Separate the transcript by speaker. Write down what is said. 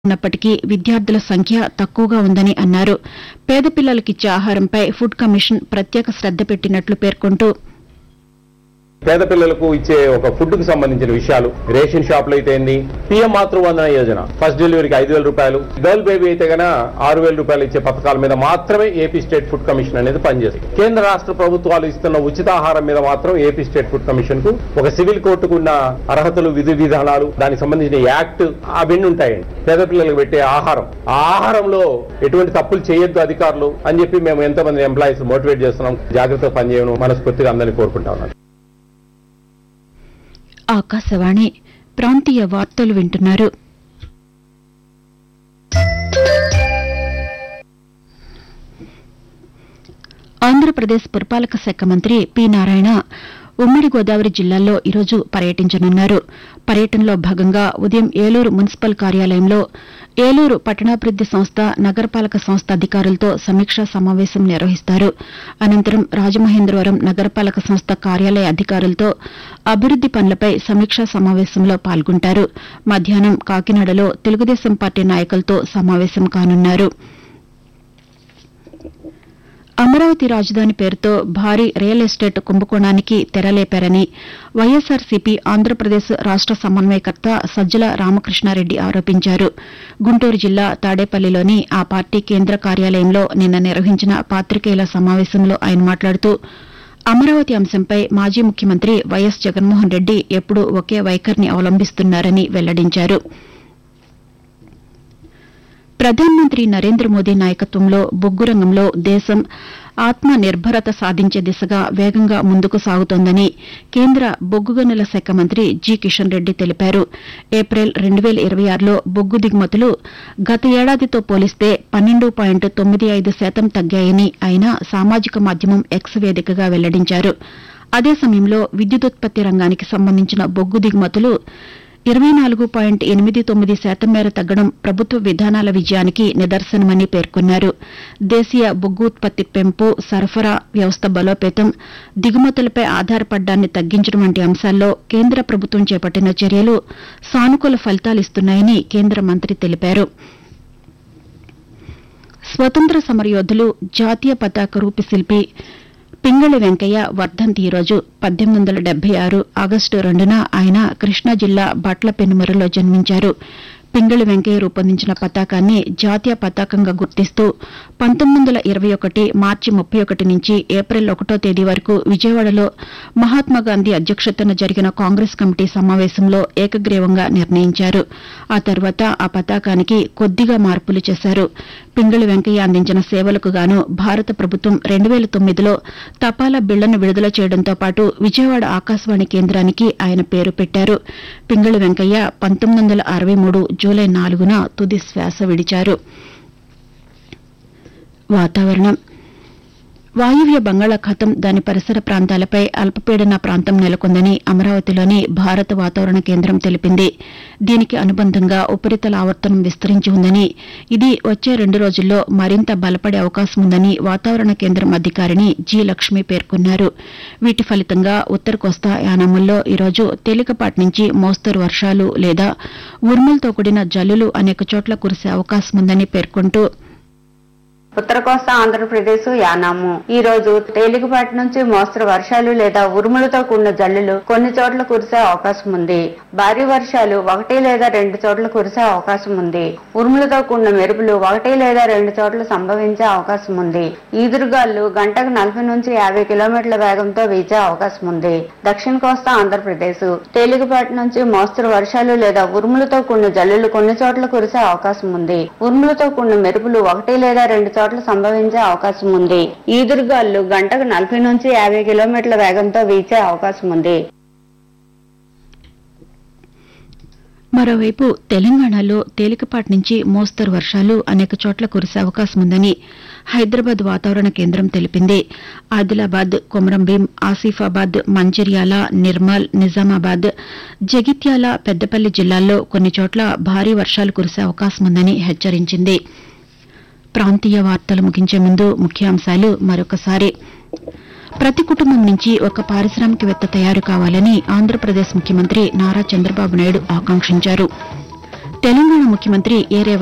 Speaker 1: ఉన్నప్పటికీ విద్యార్థుల సంఖ్య తక్కువగా ఉందని అన్నారు పేద పిల్లలకిచ్చే ఆహారంపై ఫుడ్ కమిషన్ ప్రత్యేక శ్రద్ద పెట్టినట్లు పేర్కొంటూ
Speaker 2: పేద పిల్లలకు ఇచ్చే ఒక ఫుడ్ కు సంబంధించిన విషయాలు రేషన్ షాపులు అయితే ఏంది పిఎం మాతృవందన యోజన ఫస్ట్ డెలివరీకి ఐదు వేల రూపాయలు గర్ల్ బేబీ అయితే గన ఆరు వేల రూపాయలు ఇచ్చే పథకాల మీద మాత్రమే ఏపీ స్టేట్ ఫుడ్ కమిషన్ అనేది పనిచేస్తుంది కేంద్ర రాష్ట్ర ప్రభుత్వాలు ఇస్తున్న ఉచితాహారం మీద మాత్రం ఏపీ స్టేట్ ఫుడ్ కమిషన్ కు ఒక సివిల్ కోర్టుకు ఉన్న అర్హతలు విధి విధానాలు దానికి సంబంధించిన యాక్ట్ అవన్నీ ఉంటాయండి పేద పిల్లలకు పెట్టే ఆహారం ఆ ఆహారంలో ఎటువంటి తప్పులు చేయొద్దు అధికారులు అని చెప్పి మేము ఎంతమంది ఎంప్లాయీస్ మోటివేట్ చేస్తున్నాం జాగ్రత్తగా పనిచేయడం మనస్ఫూర్తిగా అందరినీ కోరుకుంటా ఉన్నాను
Speaker 1: ఆకాశవాణి ప్రాంతీయ వార్తలు వింటున్నారు ఆంధ్రప్రదేశ్ పురపాలక శాఖ మంత్రి పి నారాయణ ఉమ్మడి గోదావరి జిల్లాల్లో ఈరోజు పర్యటించనున్నారు పర్యటనలో భాగంగా ఉదయం ఏలూరు మున్సిపల్ కార్యాలయంలో ఏలూరు పట్టణాభివృద్ది సంస్థ నగరపాలక సంస్థ అధికారులతో సమీక్షా సమావేశం నిర్వహిస్తారు అనంతరం రాజమహేంద్రవరం నగరపాలక సంస్థ కార్యాలయ అధికారులతో అభివృద్ది పనులపై సమీక్షా సమావేశంలో పాల్గొంటారు మధ్యాహ్నం కాకినాడలో తెలుగుదేశం పార్టీ నాయకులతో సమావేశం కానున్నారు అమరావతి రాజధాని పేరుతో భారీ రియల్ ఎస్టేట్ కుంభకోణానికి తెరలేపారని వైఎస్సార్సీపీ ఆంధ్రప్రదేశ్ రాష్ట సమన్వయకర్త సజ్జల రామకృష్ణారెడ్డి ఆరోపించారు గుంటూరు జిల్లా తాడేపల్లిలోని ఆ పార్టీ కేంద్ర కార్యాలయంలో నిన్న నిర్వహించిన పాతికేయుల సమావేశంలో ఆయన మాట్లాడుతూ అమరావతి అంశంపై మాజీ ముఖ్యమంత్రి వైఎస్ జగన్మోహన్ రెడ్డి ఎప్పుడూ ఒకే వైఖరిని అవలంబిస్తున్నారని వెల్లడించారు ప్రధానమంత్రి నరేంద్ర మోదీ నాయకత్వంలో బొగ్గు రంగంలో దేశం ఆత్మ నిర్భరత సాధించే దిశగా వేగంగా ముందుకు సాగుతోందని కేంద్ర బొగ్గు గనుల శాఖ మంత్రి జి కిషన్ రెడ్డి తెలిపారు ఏప్రిల్ రెండు వేల ఇరవై ఆరులో బొగ్గు దిగుమతులు గత ఏడాదితో పోలిస్తే పన్నెండు పాయింట్ తొమ్మిది ఐదు శాతం తగ్గాయని ఆయన సామాజిక మాధ్యమం ఎక్స్ వేదికగా వెల్లడించారు అదే సమయంలో విద్యుదుత్పత్తి రంగానికి సంబంధించిన బొగ్గు దిగుమతులు ఇరవై నాలుగు పాయింట్ ఎనిమిది తొమ్మిది శాతం మేర తగ్గడం ప్రభుత్వ విధానాల విజయానికి నిదర్శనమని పేర్కొన్నారు దేశీయ బొగ్గు ఉత్పత్తి పెంపు సరఫరా వ్యవస్థ బలోపేతం దిగుమతులపై ఆధారపడ్డాన్ని తగ్గించడం వంటి అంశాల్లో కేంద్ర ప్రభుత్వం చేపట్టిన చర్యలు సానుకూల ఫలితాలిస్తున్నాయని కేంద్ర మంత్రి తెలిపారు స్వతంత్ర సమరయోధులు జాతీయ పతాక రూపశిల్పి పింగళి వెంకయ్య వర్ధంతి ఈరోజు పద్దెనిమిది వందల డెబ్బై ఆరు ఆగస్టు రెండున ఆయన కృష్ణా జిల్లా బట్ల పెనుమరులో జన్మించారు పింగళి వెంకయ్య రూపొందించిన పతాకాన్ని జాతీయ పతాకంగా గుర్తిస్తూ పంతొమ్మిది వందల ఇరవై ఒకటి మార్చి ముప్పై ఒకటి నుంచి ఏప్రిల్ ఒకటో తేదీ వరకు విజయవాడలో మహాత్మాగాంధీ అధ్యక్షతన జరిగిన కాంగ్రెస్ కమిటీ సమావేశంలో ఏకగ్రీవంగా నిర్ణయించారు ఆ తర్వాత ఆ పతాకానికి కొద్దిగా మార్పులు చేశారు పింగళి వెంకయ్య అందించిన సేవలకు గాను భారత ప్రభుత్వం రెండు వేల తొమ్మిదిలో తపాలా బిళ్లను విడుదల చేయడంతో పాటు విజయవాడ ఆకాశవాణి కేంద్రానికి ఆయన పేరు పెట్టారు పింగళి వెంకయ్య పంతొమ్మిది వందల అరవై మూడు జూలై నాలుగున తుది శ్వాస విడిచారు వాతావరణం వాయువ్య బంగాళాఖాతం దాని పరిసర ప్రాంతాలపై అల్పపీడన ప్రాంతం నెలకొందని అమరావతిలోని భారత వాతావరణ కేంద్రం తెలిపింది దీనికి అనుబంధంగా ఉపరితల ఆవర్తనం విస్తరించి ఉందని ఇది వచ్చే రెండు రోజుల్లో మరింత బలపడే అవకాశం ఉందని వాతావరణ కేంద్రం అధికారిని జి లక్ష్మి పేర్కొన్నారు వీటి ఫలితంగా ఉత్తర కోస్తా యానాముల్లో ఈరోజు తేలికపాటి నుంచి మోస్తరు వర్షాలు లేదా ఉరుములతో కూడిన జల్లులు అనేక చోట్ల కురిసే అవకాశం ఉందని పేర్కొంటూ
Speaker 3: ఉత్తర కోస్తా ఆంధ్రప్రదేశ్ యానాము ఈ రోజు తేలికపాటి నుంచి మోస్తరు వర్షాలు లేదా ఉరుములతో కూడిన జల్లులు కొన్ని చోట్ల కురిసే అవకాశం ఉంది భారీ వర్షాలు ఒకటి లేదా రెండు చోట్ల కురిసే అవకాశం ఉంది ఉరుములతో కూడిన మెరుపులు ఒకటి లేదా రెండు చోట్ల సంభవించే అవకాశం ఉంది ఈదురుగాలు గంటకు నలభై నుంచి యాభై కిలోమీటర్ల వేగంతో వీచే అవకాశం ఉంది దక్షిణ కోస్తా ఆంధ్రప్రదేశ్ తేలికపాటి నుంచి మోస్తరు వర్షాలు లేదా ఉరుములతో కూడిన జల్లులు కొన్ని చోట్ల కురిసే అవకాశం ఉంది ఉరుములతో కూడిన మెరుపులు ఒకటి లేదా రెండు చోట్ల సంభవించే అవకాశం ఉంది ఈదురుగాలు గంటకు నలభై నుంచి యాభై కిలోమీటర్ల వేగంతో వీచే అవకాశం ఉంది
Speaker 1: మరోవైపు తెలంగాణలో తేలికపాటి నుంచి మోస్తరు వర్షాలు అనేక చోట్ల కురిసే అవకాశం ఉందని హైదరాబాద్ వాతావరణ కేంద్రం తెలిపింది ఆదిలాబాద్ కొమరంభీం ఆసిఫాబాద్ మంచిర్యాల నిర్మల్ నిజామాబాద్ జగిత్యాల పెద్దపల్లి జిల్లాల్లో కొన్ని చోట్ల భారీ వర్షాలు కురిసే అవకాశం ఉందని హెచ్చరించింది ప్రాంతీయ వార్తలు ముగించే ముందు ముఖ్యాంశాలు మరొకసారి ప్రతి కుటుంబం నుంచి ఒక పారిశ్రామికవేత్త తయారు కావాలని ఆంధ్రప్రదేశ్ ముఖ్యమంత్రి నారా చంద్రబాబు నాయుడు ఆకాంక్షించారు తెలంగాణ ముఖ్యమంత్రి ఏ రేవంత్